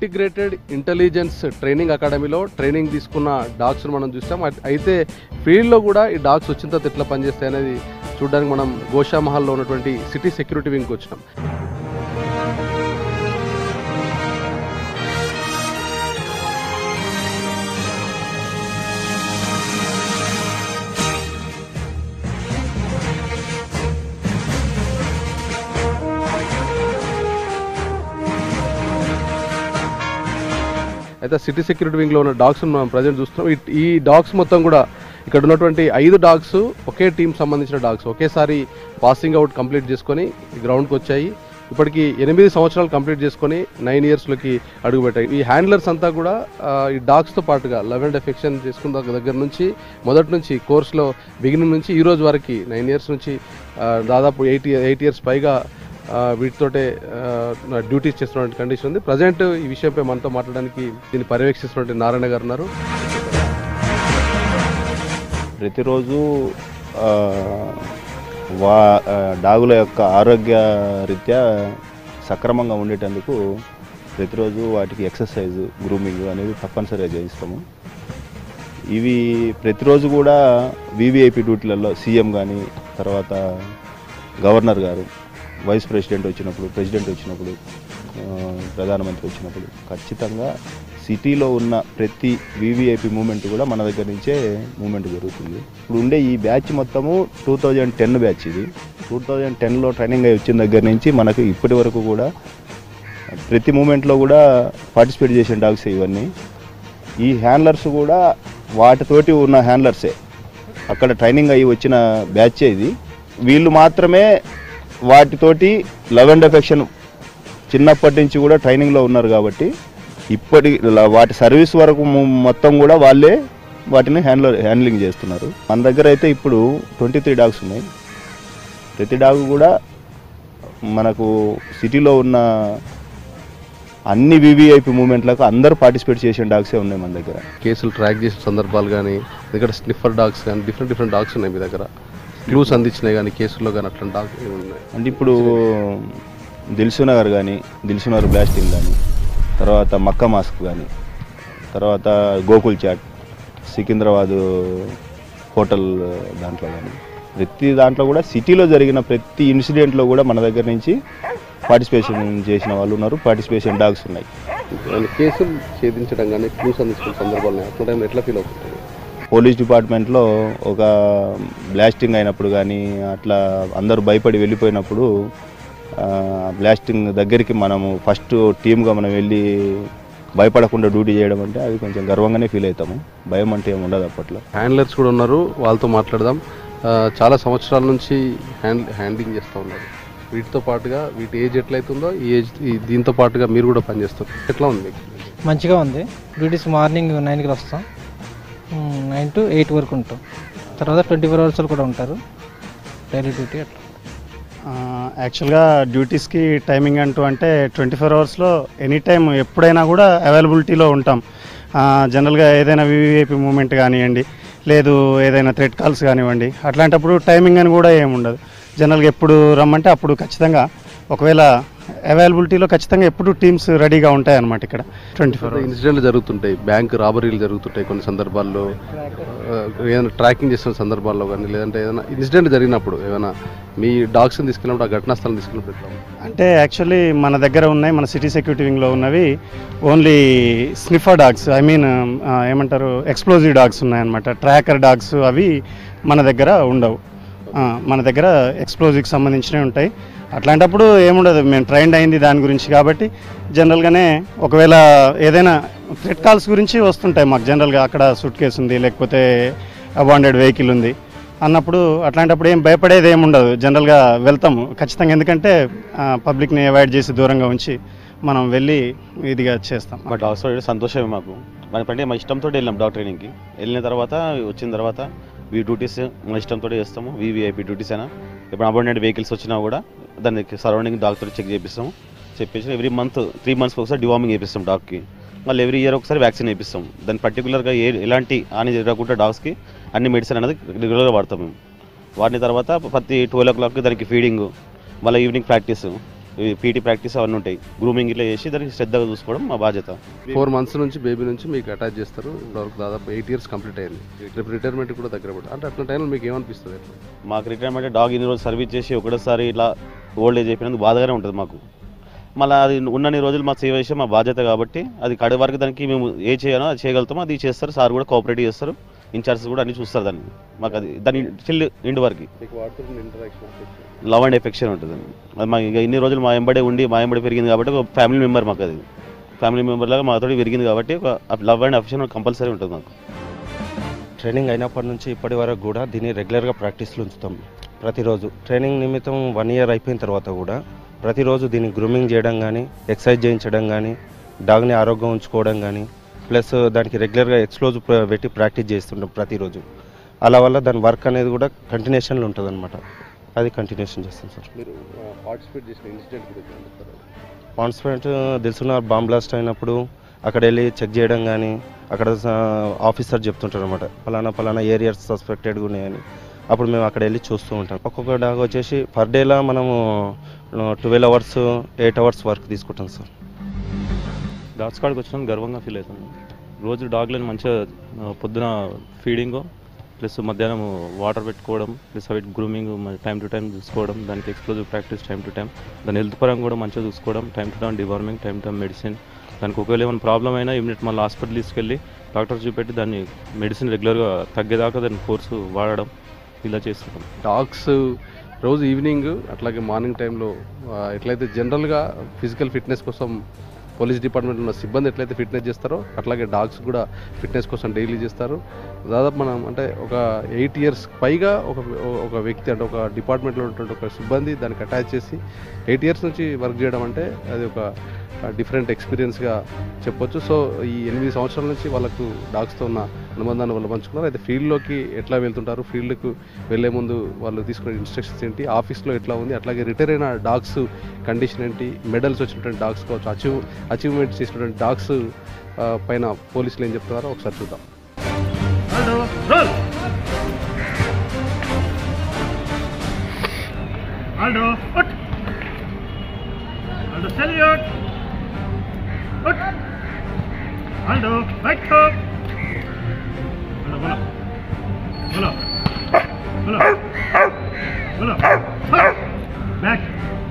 Integrated intelligence training అకాడమీలో training తీసుకున్న డాగ్స్ను మనం చూస్తాం అట్- అయితే ఫీల్డ్లో కూడా ఈ డాగ్స్ వచ్చిన తర్వాత ఎట్లా పనిచేస్తాయి అనేది చూడడానికి మనం గోషా మహల్లో ఉన్నటువంటి సిటీ సెక్యూరిటీ వింగ్కి వచ్చినాం అయితే సిటీ సెక్యూరిటీ వింగ్లో ఉన్న డాగ్స్ మనం ప్రజెంట్ చూస్తున్నాం ఈ- ఈ డాగ్స్ మొత్తం కూడా ఇక్కడ ఉన్నటువంటి ఐదు డాగ్స్ ఒకే టీం సంబంధించిన డాగ్స్ ఒకేసారి పాసింగ్ అవుట్ కంప్లీట్ చేసుకొని గ్రౌండ్కి వచ్చాయి ఇప్పటికి ఎనిమిది సంవత్సరాలు కంప్లీట్ చేసుకొని నైన్ ఇయర్స్లోకి అడుగుపెట్టాయి ఈ హ్యాండ్లర్స్ అంతా కూడా ఆ, ఈ డాగ్స్తో పాటుగా లవ్ అండ్ ఎఫెక్షన్ చేసుకున్న దగ్గ- దగ్గర నుంచి మొదటి నుంచి కోర్స్లో బిగినింగ్ నుంచి ఈ రోజు వరకు నైన్ ఇయర్స్ నుంచి ఆ, దాదాపు ఎయిట్ ఎయిట్ ఇయర్స్ పైగా ఆ, వీటితోటే డ్యూటీస్ చేస్తున్న కండిషన్ ఉంది ప్రజెంట్ ఈ విషయంపై మనతో మాట్లాడడానికి దీన్ని పర్యవేక్షిస్తున్నటువంటి నారాయణ గారు ఉన్నారు ప్రతిరోజు ఆ, వా ఆ, డాగుల యొక్క ఆరోగ్య రీత్యా సక్రమంగా ఉండేటందుకు ప్రతిరోజు వాటికి ఎక్సర్సైజ్ గ్రూమింగ్ అనేది తప్పనిసరిగా చేయిస్తాము ఇవి ప్రతిరోజు కూడా వివిఐపి డ్యూటీలలో సీఎం కానీ తర్వాత గవర్నర్ గారు వైస్ ప్రెసిడెంట్ వచ్చినప్పుడు ప్రెసిడెంట్ వచ్చినప్పుడు ఆ, ప్రధానమంత్రి వచ్చినప్పుడు ఖచ్చితంగా సిటీలో ఉన్న ప్రతి వివిఐపి మూమెంట్ కూడా మన దగ్గర నుంచే మూమెంట్ జరుగుతుంది ఇప్పుడు ఉండే ఈ బ్యాచ్ మొత్తము టూ థౌజండ్ టెన్ బ్యాచ్ ఇది టూ థౌజండ్ టెన్లో ట్రైనింగ్ అయి వచ్చిన దగ్గర నుంచి మనకు ఇప్పటి వరకు కూడా ప్రతి మూమెంట్లో కూడా పార్టిసిపేట్ చేసిన డాగ్స్ ఇవన్నీ ఈ హ్యాండ్లర్స్ కూడా వాటితోటి ఉన్న హ్యాండ్లర్సే అక్కడ ట్రైనింగ్ అయ్యి వచ్చిన బ్యాచే ఇది వీళ్ళు మాత్రమే వాటితోటి లవ్ అండ్ ఎఫెక్షన్ చిన్నప్పటి నుంచి కూడా ట్రైనింగ్లో ఉన్నారు కాబట్టి ఇప్పటి ల- వాటి సర్వీస్ వరకు మొ- మొత్తం కూడా వాళ్ళే వాటిని హ్యాండ్లర్ హ్యాండ్లింగ్ చేస్తున్నారు మన దగ్గర అయితే ఇప్పుడు ట్వంటీ త్రీ డాగ్స్ ఉన్నాయి ప్రతి డాగ్ కూడా మనకు సిటీలో ఉన్న అన్ని వివిఐపి మూమెంట్లకు అందరూ పార్టిసిపేట్ చేసిన డాగ్సే ఉన్నాయి మన దగ్గర కేసులు ట్రాక్ చేసిన సందర్భాలు కానీ ఇక్కడ స్నిఫర్ డాగ్స్ కానీ డిఫరెంట్ డిఫరెంట్ డాగ్స్ ఉన్నాయి మీ దగ్గర క్లూస్ అందించినాయి కానీ కేసుల్లో కానీ అట్లాంటి డాగ్స్ ఏమి ఉన్నాయి అంటే ఇప్పుడు దిల్సు నగర్ కానీ దిల్సు నగర్ బ్లాస్టింగ్ కానీ తర్వాత మక్క మాస్క్ కానీ తర్వాత గోకుల్ చాట్ సికింద్రాబాద్ హోటల్ దాంట్లో కానీ ప్రతి దాంట్లో కూడా సిటీలో జరిగిన ప్రతి ఇన్సిడెంట్లో కూడా మన దగ్గర నుంచి పార్టిసిపేషన్ చేసిన వాళ్ళు ఉన్నారు పార్టిసిపేషన్ డాగ్స్ ఉన్నాయి ఏమైనా కేసులు ఛేదించడం కానీ క్లూస్ అందించిన సందర్భాలు ఉన్నాయి అట్లా టైంలో ఎట్లా ఫీల్ అవుతుంది పోలీస్ డిపార్ట్మెంట్లో ఒక బ్లాస్టింగ్ అయినప్పుడు కానీ అట్లా అందరూ భయపడి వెళ్ళిపోయినప్పుడు ఆ, బ్లాస్టింగ్ దగ్గరికి మనము ఫస్ట్ టీమ్గా మనం వెళ్ళి భయపడకుండా డ్యూటీ చేయడం అంటే అది కొంచెం గర్వంగానే ఫీల్ అవుతాము భయం అంటే ఏమి ఉండదు అప్పట్లో హ్యాండ్లర్స్ కూడా ఉన్నారు వాళ్ళతో మాట్లాడదాం ఆ, చాలా సంవత్సరాల నుంచి హ్యాండ్ హ్యాండింగ్ చేస్తూ ఉన్నారు వీటితో పాటుగా వీటి ఏజ్ ఎట్లయితుందో ఈ ఏజ్ ఈ దీంతో పాటుగా మీరు కూడా పనిచేస్తారు ఎట్లా ఉంది మీకు మంచిగా ఉంది డ్యూటీస్ మార్నింగ్ నైన్కి వస్తాం నైన్ టు ఎయిట్ వరకు ఉంటాం తర్వాత ట్వంటీ ఫోర్ అవర్స్ కూడా ఉంటారు డైలీ డ్యూటీ అట్లా ఆ, యాక్చువల్గా డ్యూటీస్కి టైమింగ్ అంటూ అంటే ట్వంటీ ఫోర్ అవర్స్లో ఎనీ టైం ఎప్పుడైనా కూడా అవైలబిలిటీలో ఉంటాం ఆ, జనరల్గా ఏదైనా వివిఐపి మూమెంట్ కానివ్వండి లేదు ఏదైనా థ్రెడ్ కాల్స్ కానివ్వండి అట్లాంటప్పుడు టైమింగ్ అని కూడా ఏమి ఉండదు జనరల్గా ఎప్పుడు రమ్మంటే అప్పుడు ఖచ్చితంగా ఒకవేళ అవైలబిలిటీలో ఖచ్చితంగా ఎప్పుడు టీమ్స్ రెడీగా ఉంటాయి అన్నమాట ఇక్కడ ట్వంటీ ఫోర్ అవర్స్ ఇన్సిడెంట్లు జరుగుతుంటాయి బ్యాంక్ రాబరీలు జరుగుతుంటాయి కొన్ని సందర్భాల్లో ఆ, ఏదైనా ట్రాకింగ్ చేసిన సందర్భాల్లో కానీ లేదంటే ఏదైనా ఇన్సిడెంట్ జరిగినప్పుడు ఏమైనా మీ డాగ్స్ని తీసుకెళ్ళినప్పుడు ఆ ఘటనా స్థలం తీసుకెళ్ళినప్పుడు ఎట్లా ఉంది? అంటే యాక్చువల్లీ మన దగ్గర ఉన్నాయి మన సిటీ సెక్యూరిటీ వింగ్లో ఉన్నవి only sniffer dogs I mean ఏమంటారు ఎక్స్ప్లోజివ్ డాగ్స్ ఉన్నాయన్నమాట ట్రాకర్ డాగ్స్ అవి మన దగ్గర ఉండవు ఆ, మన దగ్గర ఎక్స్ప్లోజివ్కి సంబంధించినవి ఉంటాయి అట్లాంటప్పుడు ఏముండదు మేము ట్రైండ్ అయింది దాని గురించి కాబట్టి జనరల్గానే ఒకవేళ ఏదైనా థ్రెట్ కాల్స్ గురించి వస్తుంటాయి మాకు జనరల్గా అక్కడ సూట్ కేసు ఉంది లేకపోతే అబాండెడ్ వెహికల్ ఉంది అన్నప్పుడు అట్లాంటప్పుడు ఏం భయపడేది ఏమి ఉండదు జనరల్గా వెళ్తాము ఖచ్చితంగా ఎందుకంటే పబ్లిక్ని అవాయిడ్ చేసి దూరంగా ఉంచి మనం వెళ్ళి ఇదిగా చేస్తాం మా డాగ్స్ తో సంతోషమే మాకు మన అంటే మా ఇష్టంతో వెళ్ళాం డాగ్ ట్రైనింగ్కి వెళ్ళిన తర్వాత వచ్చిన తర్వాత వీ డ్యూటీస్ మన ఇష్టంతో చేస్తాము వీవీఐపీ డ్యూటీస్ అయినా ఇప్పుడు అబాండెంట్ వెహికల్స్ వచ్చినా కూడా దాన్ని సరౌండింగ్ డాక్తో చెక్ చేపిస్తాము చెప్పేసి ఎవ్రీ మంత్ త్రీ మంత్స్కి ఒకసారి డివార్మింగ్ చేపిస్తాం డాగ్కి మళ్ళీ ఎవ్రీ ఇయర్ ఒకసారి వ్యాక్సిన్ వేపిస్తాం దాని పర్టికులర్గా ఏ ఎలాంటి హాని జరగకుండా డాగ్స్కి అన్ని మెడిసిన్ అనేది రెగ్యులర్గా వాడతాం మేము వాడిన తర్వాత ప్రతి ట్వెల్వ్ ఓ క్లాక్కి దానికి ఫీడింగ్ మళ్ళీ ఈవినింగ్ ప్రాక్టీస్ పీటీ ప్రాక్టీస్ అవన్నీ ఉంటాయి గ్రూమింగ్ ఇట్లా చేసి దానికి శ్రద్ధగా చూసుకోవడం మా బాధ్యత ఫోర్ మంత్స్ నుంచి బేబీ నుంచి మీకు అటాచ్ చేస్తారు ఇంతవరకు దాదాపు ఎయిట్ ఇయర్స్ కంప్లీట్ అయింది రేపు రిటైర్మెంట్ కూడా దగ్గర పడి అంటే అట్లా టైంలో మీకు ఏమనిపిస్తుంది ఎట్లా మాకు రిటైర్మెంట్ డాగ్ ఇన్ని రోజులు సర్వీస్ చేసి ఒకటేసారి ఇట్లా ఓల్డ్ ఏజ్ అయిపోయినందుకు బాధగానే ఉంటుంది మాకు మళ్ళీ అది ఉన్నన్ని రోజులు మాకు సేవ చేసే మా బాధ్యత కాబట్టి అది కడి వరకు దానికి మేము ఏ చేయాలో అది చేయగలుగుతామో అది చేస్తారు సార్ కూడా కోఆపరేట్ చేస్తారు ఇన్ఛార్జెస్ కూడా అన్ని చూస్తారు దాన్ని మాకు అది దాని చిల్ ఇంటి వరకు మీకు వాడుతున్న ఇంటరాక్షన్ లవ్ అండ్ ఎఫెక్షన్ ఉంటుంది అది మాకు ఇంకా ఇన్ని రోజులు మా ఎంబడే ఉండి మా ఎంబడే పెరిగింది కాబట్టి ఒక ఫ్యామిలీ మెంబర్ మాకు అది ఫ్యామిలీ మెంబర్ లాగా మాతో పెరిగింది కాబట్టి ఒక లవ్ అండ్ ఎఫెక్షన్ కంపల్సరీ ఉంటుంది మాకు ట్రైనింగ్ అయినప్పటి నుంచి ఇప్పటి వరకు కూడా దీన్ని రెగ్యులర్గా ప్రాక్టీస్లో ఉంచుతాం ప్రతిరోజు ట్రైనింగ్ నిమిత్తం వన్ ఇయర్ అయిపోయిన తర్వాత కూడా ప్రతిరోజు దీన్ని గ్రూమింగ్ చేయడం కానీ ఎక్సర్సైజ్ చేయించడం కానీ డాగ్ని ఆరోగ్యం ఉంచుకోవడం కానీ ప్లస్ దానికి రెగ్యులర్గా ఎక్స్ప్లోజ్ పెట్టి ప్రాక్టీస్ చేస్తుంటాం ప్రతిరోజు అలా వల్ల దాని వర్క్ అనేది కూడా కంటిన్యూషన్లో ఉంటుంది అది కంటిన్యూషన్ చేస్తాం సార్ మీరు పార్టిసిపేట్ చేసిన ఇన్సిడెంట్ గురించి ఏం చెప్తారు కాన్స్పరెంట్ తెలుసున్న బాంబ్ బ్లాస్ట్ అయినప్పుడు అక్కడ వెళ్ళి చెక్ చేయడం కానీ అక్కడ ఆఫీసర్ చెప్తుంటారు అనమాట ఫలానా ఫలానా ఏరియాస్ సస్పెక్టెడ్గా ఉన్నాయని అప్పుడు మేము అక్కడ వెళ్ళి చూస్తూ ఉంటాం ఒక్కొక్క డాగ్ వచ్చేసి పర్ డేలా మనము twelve hours eight hours work తీసుకుంటాం సార్ డాగ్స్ కాడికి వచ్చినాం గర్వంగా ఫీల్ అవుతాను రోజు డాగ్లను మంచిగా ఆ, పొద్దున ఫీడింగ్ ప్లస్ మధ్యాహ్నం వాటర్ పెట్టుకోవడం ప్లస్ అవి గ్రూమింగ్ టైం టు టైం చూసుకోవడం దానికి explosive practice time to time దాని హెల్త్ పరంగా కూడా మంచిగా చూసుకోవడం time to time deworming time to time medicine దానికి ఒకవేళ ఏమైనా ప్రాబ్లం అయినా ఇమీడియట్ మళ్ళీ హాస్పిటల్ తీసుకెళ్ళి డాక్టర్ చూపెట్టి దాన్ని మెడిసిన్ రెగ్యులర్గా తగ్గేదాకా దాని కోర్సు వాడడం ఇలా చేస్తున్నాం డాగ్స్ రోజు ఈవినింగ్ అట్లాగే మార్నింగ్ టైంలో ఎట్లయితే జనరల్గా ఫిజికల్ ఫిట్నెస్ కోసం పోలీస్ డిపార్ట్మెంట్ ఉన్న సిబ్బంది ఎట్లయితే ఫిట్నెస్ చేస్తారో అట్లాగే డాగ్స్ కూడా ఫిట్నెస్ కోసం డైలీ చేస్తారు దాదాపు మనం అంటే ఒక ఎయిట్ ఇయర్స్ పైగా ఒక ఒక వ్యక్తి అంటే ఒక డిపార్ట్మెంట్లో ఉన్నటువంటి ఒక సిబ్బంది దానికి అటాచ్ చేసి ఎయిట్ ఇయర్స్ నుంచి వర్క్ చేయడం అంటే అది ఒక డిఫరెంట్ ఎక్స్పీరియన్స్గా చెప్పొచ్చు సో ఈ ఎనిమిది సంవత్సరాల నుంచి వాళ్ళకు డాగ్స్తో ఉన్న అనుబంధాన్ని వాళ్ళు పంచుకున్నారు అయితే ఫీల్డ్లోకి ఎట్లా వెళ్తుంటారు ఫీల్డ్కు వెళ్ళే ముందు వాళ్ళు తీసుకునే ఇన్స్ట్రక్షన్స్ ఏంటి ఆఫీస్లో ఎట్లా ఉంది అట్లాగే రిటైర్ అయిన డాగ్స్ కండిషన్ ఏంటి మెడల్స్ వచ్చినటువంటి డాగ్స్ కావచ్చు అచీవ్ అచీవ్మెంట్ చేసినటువంటి డాగ్స్ పైన పోలీసులు ఏం చెప్తున్నారో ఒకసారి చూద్దాం Aldo, ut! Aldo, salute! Ut! Aldo, right hook! Aldo, bola. Bola. Bola. Bola. Hut! Back.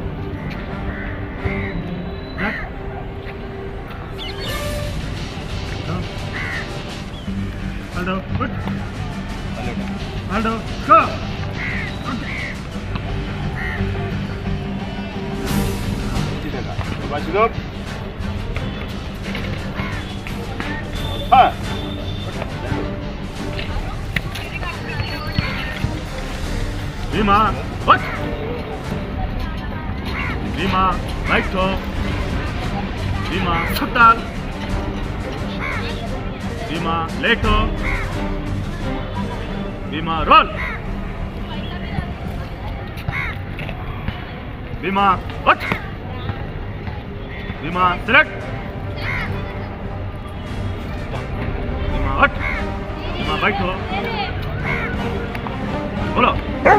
Back. Down. Aldo, ut! Aldo, go! Lima, what? Lima, right toe. Lima, shutdown. Lima, leg toe. Lima, roll. Lima, what? Lima, select. Lima, what? Lima, right toe. Follow.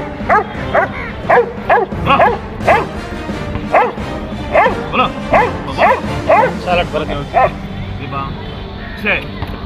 Follow. Salad balik Lima, check.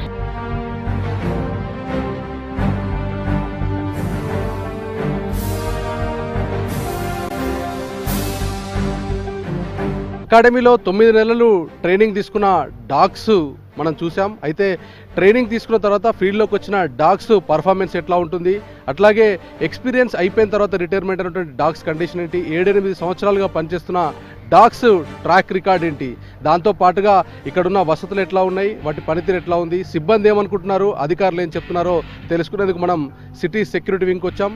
అకాడమీలో తొమ్మిది నెలలు training తీసుకున్న dogs మనం చూసాం అయితే training తీసుకున్న తర్వాత ఫీల్డ్లోకి వచ్చిన డాగ్స్ పర్ఫార్మెన్స్ ఎట్లా ఉంటుంది అట్లాగే ఎక్స్పీరియన్స్ అయిపోయిన తర్వాత రిటైర్మెంట్ అయినటువంటి డాగ్స్ కండిషన్ ఏంటి ఏడెనిమిది సంవత్సరాలుగా పనిచేస్తున్న డాగ్స్ ట్రాక్ రికార్డ్ ఏంటి దాంతో పాటుగా ఇక్కడున్న వసతులు ఎట్లా ఉన్నాయి వాటి పనితీరు ఎట్లా ఉంది సిబ్బంది ఏమనుకుంటున్నారు అధికారులు ఏం చెప్తున్నారో తెలుసుకునేందుకు మనం సిటీ సెక్యూరిటీ వింగ్కి వచ్చాం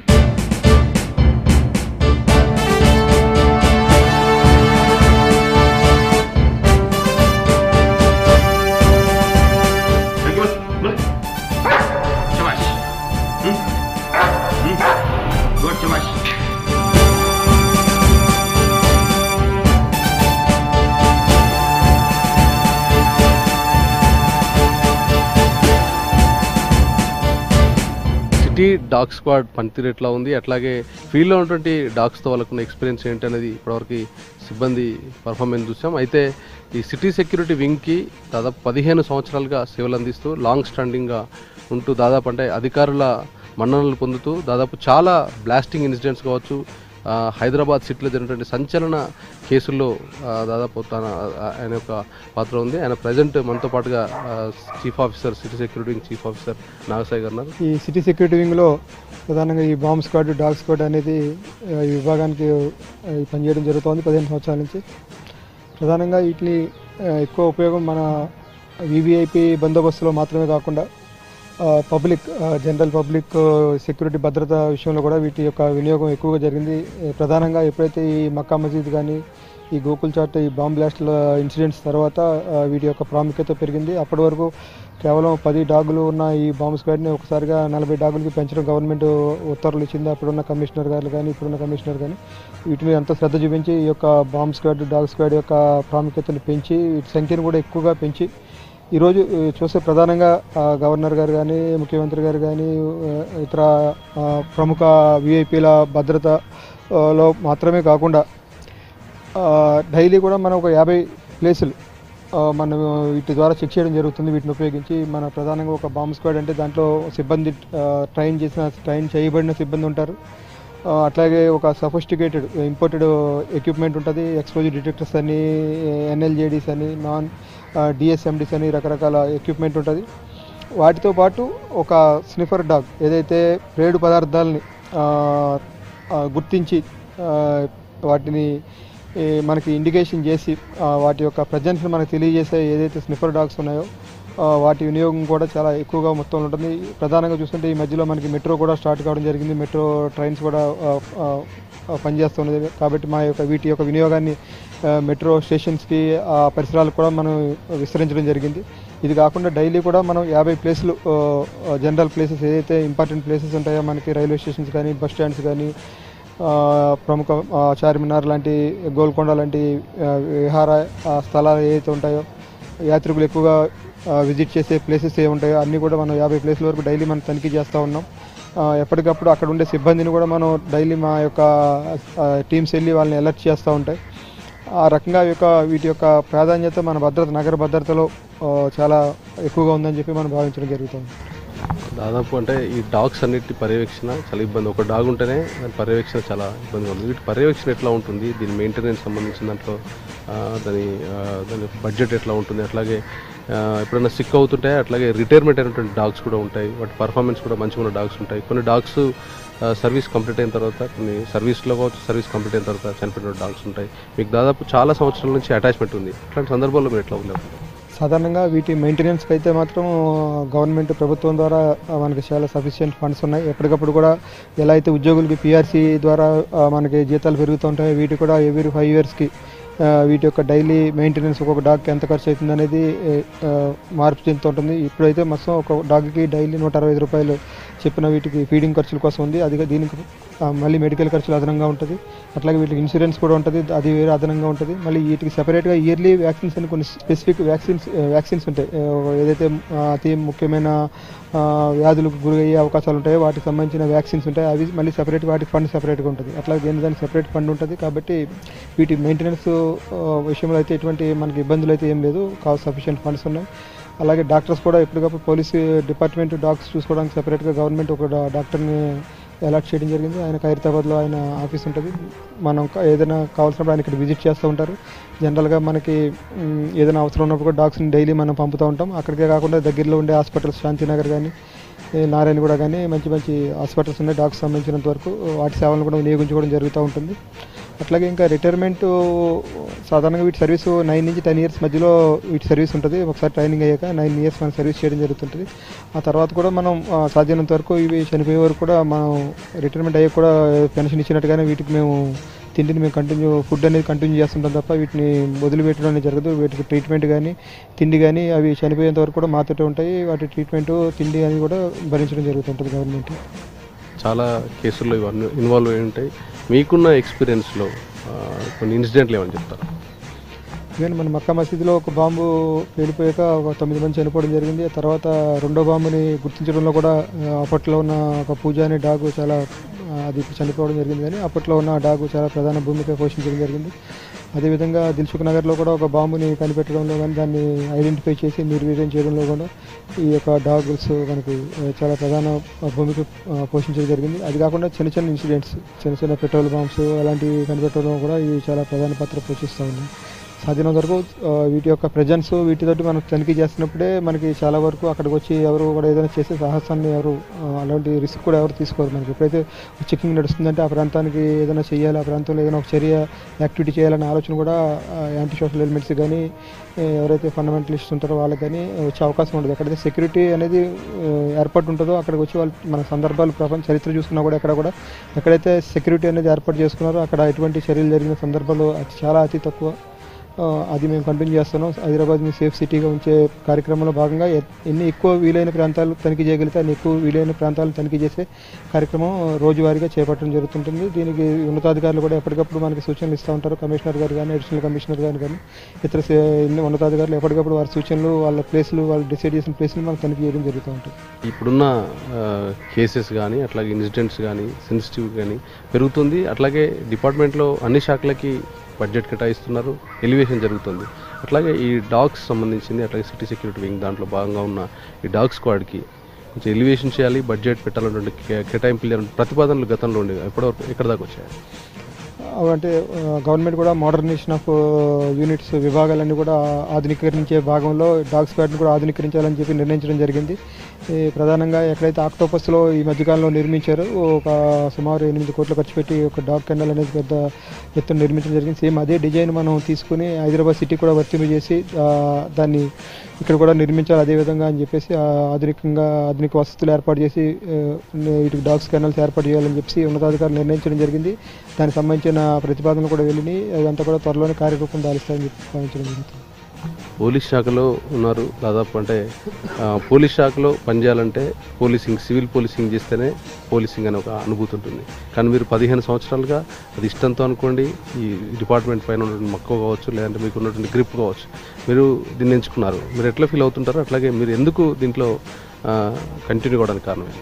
Good. Good. Shabash. Hmm. Hmm. Good, Shabash. City dog squad పనితీరు ఎట్లా ఉంది అట్లాగే ఫీల్డ్లో ఉన్నటువంటి డాగ్స్తో వాళ్ళకున్న ఎక్స్పీరియన్స్ ఏంటి అనేది ఇప్పటివరకు సిబ్బంది పర్ఫార్మెన్స్ చూసాం అయితే ఈ సిటీ సెక్యూరిటీ వింగ్కి దాదాపు పదిహేను సంవత్సరాలుగా సేవలు అందిస్తూ లాంగ్ స్టాండింగ్గా ఉంటూ దాదాపు అంటే అధికారుల మన్ననలు పొందుతూ దాదాపు చాలా బ్లాస్టింగ్ ఇన్సిడెంట్స్ కావచ్చు ఆ, హైదరాబాద్ సిటీలో జరిగినటువంటి సంచలన కేసుల్లో ఆ, దాదాపు తన ఆ, ఆయన యొక్క పాత్ర ఉంది ఆయన ప్రజెంట్ మనతో పాటుగా chief officer city security wing chief officer Nagasai గారు ఉన్నారు ఈ సిటీ సెక్యూరిటీ వింగ్లో ప్రధానంగా ఈ బాంబ్ స్క్వాడ్ డాగ్ స్క్వాడ్ అనేది ఆ, ఈ విభాగానికి ఆ, ఈ పనిచేయడం జరుగుతోంది పదిహేను సంవత్సరాల నుంచి ప్రధానంగా వీటిని ఆ, ఎక్కువ ఉపయోగం మన వివిఐపి బందోబస్తులో మాత్రమే కాకుండా ఆ, పబ్లిక్ ఆ, జనరల్ పబ్లిక్ ఆ, సెక్యూరిటీ భద్రత విషయంలో కూడా వీటి యొక్క వినియోగం ఎక్కువగా జరిగింది ఏ, ప్రధానంగా ఎప్పుడైతే ఈ మక్కా మసీద్ కానీ ఈ గోకుల్ చాట్ ఈ బాంబ్ బ్లాస్ట్ల ఇన్సిడెంట్స్ తర్వాత ఆ, వీటి యొక్క ప్రాముఖ్యత పెరిగింది అప్పటి వరకు కేవలం పది డాగులు ఉన్న ఈ బాంబ్ స్క్వాడ్ని ఒకసారిగా నలభై డాగులకి పెంచడం గవర్నమెంట్ ఉత్తర్వులు ఇచ్చింది అప్పుడున్న కమిషనర్ గారు కానీ ఇప్పుడున్న కమిషనర్ కానీ వీటి మీద అంత శ్రద్ధ చూపించి ఈ యొక్క బాంబ్ స్క్వాడ్ డాగ్ స్క్వాడ్ యొక్క ప్రాముఖ్యతను పెంచి వీటి సంఖ్యను కూడా ఎక్కువగా పెంచి ఈరోజు ఆ, చూస్తే ప్రధానంగా ఆ, గవర్నర్ గారు కానీ ముఖ్యమంత్రి గారు కానీ ఆ, ఇతర ఆ, ప్రముఖ విఐపీల భద్రత ఆ, లో మాత్రమే కాకుండా ఆ, డైలీ కూడా మనం ఒక యాభై ప్లేసులు ఆ, మనం వీటి ద్వారా చెక్ చేయడం జరుగుతుంది వీటిని ఉపయోగించి మన ప్రధానంగా ఒక బాంబ్ స్క్వాడ్ అంటే దాంట్లో సిబ్బంది ఆ, ట్రైన్ చేసిన ట్రైన్ చేయబడిన సిబ్బంది ఉంటారు ఆ, అట్లాగే ఒక సఫిస్టికేటెడ్ ఇంపోర్టెడ్ ఎక్విప్మెంట్ ఉంటుంది ఎక్స్పోజర్ డిటెక్టర్స్ అని ఎన్ఎల్జేడీస్ అని నాన్ డిఎస్ఎండీస్ అని రకరకాల ఎక్విప్మెంట్ ఉంటుంది వాటితో పాటు ఒక స్నిఫర్ డాగ్ ఏదైతే ప్రేడు పదార్థాలని ఆ, ఆ, గుర్తించి ఆ, వాటిని ఈ, మనకి ఇండికేషన్ చేసి ఆ, వాటి యొక్క ప్రజెన్స్ని మనకు తెలియజేసే ఏదైతే స్నిఫర్ డాగ్స్ ఉన్నాయో ఆ, వాటి వినియోగం కూడా చాలా ఎక్కువగా మొత్తం ఉంటుంది ప్రధానంగా చూస్తుంటే ఈ మధ్యలో మనకి మెట్రో కూడా స్టార్ట్ కావడం జరిగింది మెట్రో ట్రైన్స్ కూడా ఆ, ఆ, ఆ, పనిచేస్తున్నది కాబట్టి మా యొక్క వీటి యొక్క వినియోగాన్ని ఆ, మెట్రో స్టేషన్స్కి ఆ పరిసరాలకు కూడా మనం విస్తరించడం జరిగింది ఇది కాకుండా డైలీ కూడా మనం యాభై ప్లేసులు ఆ, ఆ, జనరల్ ప్లేసెస్ ఏదైతే ఇంపార్టెంట్ ప్లేసెస్ ఉంటాయో మనకి రైల్వే స్టేషన్స్ కానీ బస్ స్టాండ్స్ కానీ ఆ, ప్రముఖ ఆ, చార్మినార్ లాంటి గోల్కొండ లాంటి ఆ, విహార ఆ, స్థలాలు ఏవైతే ఉంటాయో యాత్రికులు ఎక్కువగా ఆ, విజిట్ చేసే ప్లేసెస్ ఏ ఉంటాయో అన్నీ కూడా మనం యాభై ప్లేసుల వరకు డైలీ మనం తనిఖీ చేస్తూ ఉన్నాం ఆ, ఎప్పటికప్పుడు అక్కడ ఉండే సిబ్బందిని కూడా మనం డైలీ మా యొక్క టీమ్స్ వెళ్ళి వాళ్ళని అలర్ట్ చేస్తూ ఉంటాయి ఆ రకంగా ఈ యొక్క వీటి యొక్క ప్రాధాన్యత మన భద్రత నగర భద్రతలో ఆ, చాలా ఎక్కువగా ఉందని చెప్పి మనం భావించడం జరుగుతుంది దాదాపు అంటే ఈ డాగ్స్ అన్నిటి పర్యవేక్షణ చాలా ఇబ్బంది ఒక డాగ్ ఉంటేనే దాని పర్యవేక్షణ చాలా ఇబ్బందిగా ఉంది వీటి పర్యవేక్షణ ఎట్లా ఉంటుంది దీని మెయింటెనెన్స్ సంబంధించిన దాంట్లో ఆ, దాని ఆ, దాని బడ్జెట్ ఎట్లా ఉంటుంది అట్లాగే ఆ, ఎప్పుడైనా సిక్ అవుతుంటే అట్లాగే రిటైర్మెంట్ అయినటువంటి డాగ్స్ కూడా ఉంటాయి వాటి పర్ఫార్మెన్స్ కూడా మంచిగా ఉన్న డాగ్స్ ఉంటాయి కొన్ని డాగ్స్ సర్వీస్ కంప్లీట్ అయిన తర్వాత కొన్ని సర్వీస్లో కావచ్చు సర్వీస్ కంప్లీట్ అయిన తర్వాత చనిపోయిన డాగ్స్ ఉంటాయి మీకు దాదాపు చాలా సంవత్సరాల నుంచి అటాచ్మెంట్ ఉంది అట్లాంటి సందర్భాల్లో మీరు ఎట్లా ఉండదు సాధారణంగా వీటి మెయింటెనెన్స్కి అయితే మాత్రం గవర్నమెంట్ ప్రభుత్వం ద్వారా ఆ, మనకి చాలా సఫిషియెంట్ ఫండ్స్ ఉన్నాయి ఎప్పటికప్పుడు కూడా ఎలా అయితే ఉద్యోగులకి పిఆర్సీ ద్వారా ఆ, మనకి జీతాలు పెరుగుతూ ఉంటాయో వీటి కూడా ఎవ్రీ ఫైవ్ ఇయర్స్కి వీటి యొక్క డైలీ మెయింటెనెన్స్ ఒక్కొక్క డాగ్కి ఎంత ఖర్చు అవుతుంది అనేది ఆ, మార్పు చెందుతూ ఉంటుంది ఇప్పుడైతే మొత్తం ఒక డాగ్కి డైలీ నూట అరవై ఐదు రూపాయలు చెప్పిన వీటికి ఫీడింగ్ ఖర్చుల కోసం ఉంది అది దీనికి ఆ, మళ్ళీ మెడికల్ ఖర్చులు అదనంగా ఉంటుంది అట్లాగే వీటికి ఇన్సూరెన్స్ కూడా ఉంటుంది అది వేరే అదనంగా ఉంటుంది మళ్ళీ వీటికి సెపరేట్గా ఇయర్లీ వ్యాక్సిన్స్ అని కొన్ని స్పెసిఫిక్ వ్యాక్సిన్స్ వ్యాక్సిన్స్ ఉంటాయి ఆ, ఏదైతే ఆ, అతి ముఖ్యమైన ఆ, వ్యాధులకు గురయ్యే అవకాశాలు ఉంటాయో వాటికి సంబంధించిన వ్యాక్సిన్స్ ఉంటాయి అవి మళ్ళీ సెపరేట్ వాటికి ఫండ్ సెపరేట్గా ఉంటుంది అట్లాగే దేని దానికి సెపరేట్ ఫండ్ ఉంటుంది కాబట్టి వీటి మెయింటెనెన్స్ విషయంలో అయితే ఎటువంటి మనకి ఇబ్బందులు అయితే ఏం లేదు కావాలి సఫిషియెంట్ ఫండ్స్ ఉన్నాయి అలాగే డాక్టర్స్ కూడా ఎప్పటికప్పుడు పోలీస్ డిపార్ట్మెంట్ డాక్టర్స్ చూసుకోవడానికి సెపరేట్గా గవర్నమెంట్ ఒక డా- డాక్టర్ని అలాట్ చేయడం జరిగింది ఆయన ఖైరతాబాద్లో ఆయన ఆఫీస్ ఉంటుంది మనం క- ఏదైనా కావాల్సినప్పుడు ఆయన ఇక్కడ విజిట్ చేస్తూ ఉంటారు జనరల్గా మనకి మ్, ఏదైనా అవసరం ఉన్నప్పుడు కూడా డాగ్స్ని డైలీ మనం పంపుతూ ఉంటాం అక్కడికే కాకుండా దగ్గరలో ఉండే హాస్పిటల్స్ శాంతినగర్ కానీ ఏ నారాయణగూడ కానీ మంచి మంచి హాస్పిటల్స్ ఉన్నాయి డాక్స్ సంబంధించినంత వరకు వాటి సేవలను కూడా వినియోగించుకోవడం జరుగుతూ ఉంటుంది అట్లాగే ఇంకా రిటైర్మెంట్ సాధారణంగా వీటి సర్వీస్ నైన్ నుంచి టెన్ ఇయర్స్ మధ్యలో వీటి సర్వీస్ ఉంటుంది ఒకసారి ట్రైనింగ్ అయ్యాక నైన్ ఇయర్స్ మనం సర్వీస్ చేయడం జరుగుతుంటుంది ఆ తర్వాత కూడా మనం ఆ, సాధ్యమైనంత వరకు ఇవి చనిపోయే వరకు కూడా మనం రిటైర్మెంట్ అయ్యాక కూడా పెన్షన్ ఇచ్చినట్టుగానే వీటికి మేము తిండిని మేము కంటిన్యూ ఫుడ్ అనేది కంటిన్యూ చేస్తుంటాం తప్ప వీటిని వదిలిపెట్టడం అనేది జరగదు వీటికి ట్రీట్మెంట్ కానీ తిండి కానీ అవి చనిపోయేంత వరకు కూడా మాతోటే ఉంటాయి వాటి ట్రీట్మెంట్ తిండి అని కూడా భరించడం జరుగుతుంటుంది గవర్నమెంట్ చాలా కేసుల్లో ఇవన్నీ ఇన్వాల్వ్ అయి ఉంటాయి మీకున్న ఎక్స్పీరియన్స్లో కొన్ని ఇన్సిడెంట్లు ఏమని చెప్తారు ఈవెన్ మన మక్కా మసీదులో ఒక బాంబు పేలిపోయాక ఒక తొమ్మిది మంది చనిపోవడం జరిగింది ఆ తర్వాత రెండో బాంబుని గుర్తించడంలో కూడా ఆ, అప్పట్లో ఉన్న ఒక పూజ అనే డాగు చాలా ఆ, అది ఇప్పుడు చనిపోవడం జరిగింది కానీ అప్పట్లో ఉన్న ఆ డాగు చాలా ప్రధాన భూమిక పోషించడం జరిగింది అదేవిధంగా దిల్సుఖ్ నగర్లో కూడా ఒక బాంబుని కనిపెట్టడంలో కానీ దాన్ని ఐడెంటిఫై చేసి నిర్వీర్యం చేయడంలో కూడా ఈ యొక్క డాగుల్స్ మనకు ఆ, చాలా ప్రధాన భూమిక ఆ, పోషించడం జరిగింది అది కాకుండా చిన్న చిన్న ఇన్సిడెంట్స్ చిన్న చిన్న పెట్రోల్ బాంబ్స్ అలాంటివి కనిపెట్టడంలో కూడా ఇవి చాలా ప్రధాన పాత్ర పోషిస్తూ ఉన్నాయి సాధ్యమైనంత వరకు ఆ, వీటి యొక్క ప్రజెన్స్ వీటితోటి మనం తనిఖీ చేస్తున్నప్పుడే మనకి చాలా వరకు అక్కడికి వచ్చి ఎవరు కూడా ఏదైనా చేసే సాహసాన్ని ఎవరు ఆ, అలాంటి రిస్క్ కూడా ఎవరు తీసుకోరు మనకి ఎప్పుడైతే చెకింగ్ నడుస్తుందంటే ఆ ప్రాంతానికి ఏదైనా చేయాలి ఆ ప్రాంతంలో ఏదైనా ఒక చర్య యాక్టివిటీ చేయాలనే ఆలోచన కూడా యాంటీ సోషల్ ఎలిమెంట్స్ కానీ ఏ, ఎవరైతే ఫండమెంటలిస్ట్ ఉంటారో వాళ్ళకి కానీ వచ్చే అవకాశం ఉండదు ఎక్కడైతే సెక్యూరిటీ అనేది ఆ, ఏర్పాటు ఉంటుందో అక్కడికి వచ్చి వాళ్ళు మన సందర్భాలు ప్రపంచ చరిత్ర చూసుకున్నా కూడా ఎక్కడ కూడా ఎక్కడైతే సెక్యూరిటీ అనేది ఏర్పాటు చేసుకున్నారో అక్కడ ఎటువంటి చర్యలు జరిగిన సందర్భాలు అతి చాలా అతి తక్కువ ఆ, అది మేము కంటిన్యూ చేస్తున్నాం హైదరాబాద్ని సేఫ్ సిటీగా ఉంచే కార్యక్రమంలో భాగంగా ఎ- ఎన్ని ఎక్కువ వీలైన ప్రాంతాలు తనిఖీ చేయగలిగితే అన్ని ఎక్కువ వీలైన ప్రాంతాలను తనిఖీ చేసే కార్యక్రమం రోజువారీగా చేపట్టడం జరుగుతుంటుంది దీనికి ఉన్నతాధికారులు కూడా ఎప్పటికప్పుడు మనకి సూచనలు ఇస్తూ ఉంటారు కమిషనర్ గారు కానీ అడిషనల్ కమిషనర్ గారు కానీ ఇతర సే- ఇన్ని ఉన్నతాధికారులు ఎప్పటికప్పుడు వారి సూచనలు వాళ్ళ ప్లేస్లు వాళ్ళు డిసైడ్ చేసిన ప్లేస్లు మనకు తనిఖీ చేయడం జరుగుతూ ఉంటుంది ఇప్పుడున్న కేసెస్ కానీ అట్లాగే ఇన్సిడెంట్స్ కానీ సెన్సిటివ్ కానీ పెరుగుతుంది అట్లాగే డిపార్ట్మెంట్లో అన్ని శాఖలకి బడ్జెట్ కేటాయిస్తున్నారు ఎలివేషన్ జరుగుతుంది అట్లాగే ఈ డాగ్స్ సంబంధించింది అట్లాగే సిటీ సెక్యూరిటీ వింగ్ దాంట్లో భాగంగా ఉన్న ఈ డాగ్ స్క్వాడ్కి కొంచెం ఎలివేషన్ చేయాలి బడ్జెట్ పెట్టాలన్నటువంటి కే- కేటాయింపులు చేయాలంటే ప్రతిపాదనలు గతంలో ఉండేవి ఎప్పటివరకు ఎక్కడ దాకా వచ్చాయి అంటే గవర్నమెంట్ కూడా మోడర్నైజేషన్ ఆఫ్ యూనిట్స్ విభాగాలన్నీ కూడా ఆధునీకరించే భాగంలో డాగ్ స్క్వాడ్ని కూడా ఆధునీకరించాలని చెప్పి నిర్ణయించడం జరిగింది ఈ ప్రధానంగా ఎక్కడైతే ఆక్టోపస్లో ఈ మధ్యకాలంలో నిర్మించారో ఒక సుమారు ఎనిమిది కోట్లు ఖర్చు పెట్టి ఒక డాగ్ కెన్నల్ అనేది పెద్ద ఎత్తున నిర్మించడం జరిగింది సేమ్ అదే డిజైన్ మనం తీసుకుని హైదరాబాద్ సిటీ కూడా వర్తింపజేసి ఆ, దాన్ని ఇక్కడ కూడా నిర్మించాలి అదేవిధంగా అని చెప్పేసి ఆ, ఆధునికంగా ఆధునిక వసతులు ఏర్పాటు చేసి ఆ, ఇటు డాగ్స్ కెనల్స్ ఏర్పాటు చేయాలని చెప్పి ఉన్నతాధికారులు నిర్ణయించడం జరిగింది దానికి సంబంధించిన ప్రతిపాదనలు కూడా వెళ్ళి అదంతా కూడా త్వరలోనే కార్యరూపం దాలిస్తాయని చెప్పి భావించడం జరుగుతుంది పోలీస్ శాఖలో ఉన్నారు దాదాపు అంటే ఆ, పోలీస్ శాఖలో పనిచేయాలంటే పోలీసింగ్ సివిల్ పోలీసింగ్ చేస్తేనే పోలీసింగ్ అనే ఒక అనుభూతి ఉంటుంది కానీ మీరు పదిహేను సంవత్సరాలుగా అది ఇష్టంతో అనుకోండి ఈ డిపార్ట్మెంట్ పైన ఉన్నటువంటి మక్కువ కావచ్చు లేదంటే మీకు ఉన్నటువంటి గ్రిప్ కావచ్చు మీరు దీన్ని ఎంచుకున్నారు మీరు ఎట్లా ఫీల్ అవుతుంటారు అట్లాగే మీరు ఎందుకు దీంట్లో కంటిన్యూ కావడానికి కారణం ఏంటి?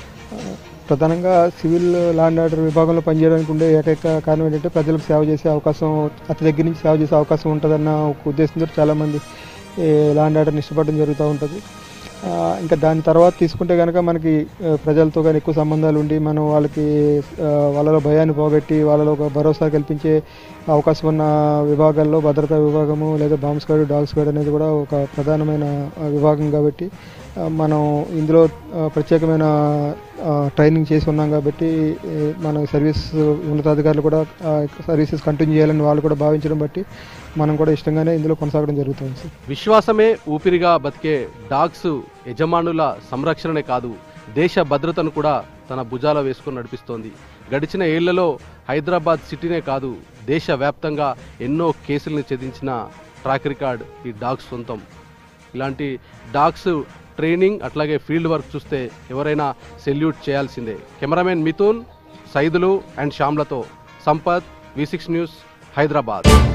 ప్రధానంగా సివిల్ ల్యాండ్ ఆర్డర్ విభాగంలో పనిచేయడానికి ఉండే ఏకైక కారణం ఏంటంటే ప్రజలకు సేవ చేసే అవకాశం అతి దగ్గర నుంచి సేవ చేసే అవకాశం ఉంటుందన్న ఒక ఉద్దేశంతో చాలామంది ఈ ల్యాండ్ ఆర్డర్ని ఇష్టపడడం జరుగుతూ ఉంటుంది ఆ, ఇంకా దాని తర్వాత తీసుకుంటే కనుక మనకి ఆ, ప్రజలతో కానీ ఎక్కువ సంబంధాలు ఉండి మనం వాళ్ళకి ఆ, వాళ్ళలో భయాన్ని పోగొట్టి వాళ్ళలో ఒక భరోసా కల్పించే అవకాశం ఉన్న విభాగాల్లో భద్రతా విభాగము లేదా బాంబ్ స్క్వాడ్ డాగ్ స్క్వాడ్ అనేది కూడా ఒక ప్రధానమైన ఆ, విభాగం కాబట్టి ఆ, మనం ఇందులో ఆ, ప్రత్యేకమైన ఆ, ట్రైనింగ్ చేసి ఉన్నాం కాబట్టి ఏ, మన సర్వీస్ ఉన్నతాధికారులు కూడా ఆ, సర్వీసెస్ కంటిన్యూ చేయాలని వాళ్ళు కూడా భావించడం బట్టి మనం కూడా ఇష్టంగానే ఇందులో కొనసాగడం జరుగుతుంది సార్ విశ్వాసమే ఊపిరిగా బతికే డాగ్స్ యజమానుల సంరక్షణనే కాదు దేశ భద్రతను కూడా తన భుజాల వేసుకొని నడిపిస్తోంది గడిచిన ఏళ్లలో హైదరాబాద్ సిటీనే కాదు దేశవ్యాప్తంగా ఎన్నో కేసుల్ని ఛేదించిన ట్రాక్ రికార్డ్ ఈ డాగ్స్ సొంతం ఇలాంటి డాగ్స్ ట్రైనింగ్ అట్లాగే ఫీల్డ్ వర్క్ చూస్తే ఎవరైనా సెల్యూట్ చేయాల్సిందే కెమెరామెన్ మిథున్ సైదులు అండ్ శ్యామ్లతో Sampath V six news Hyderabad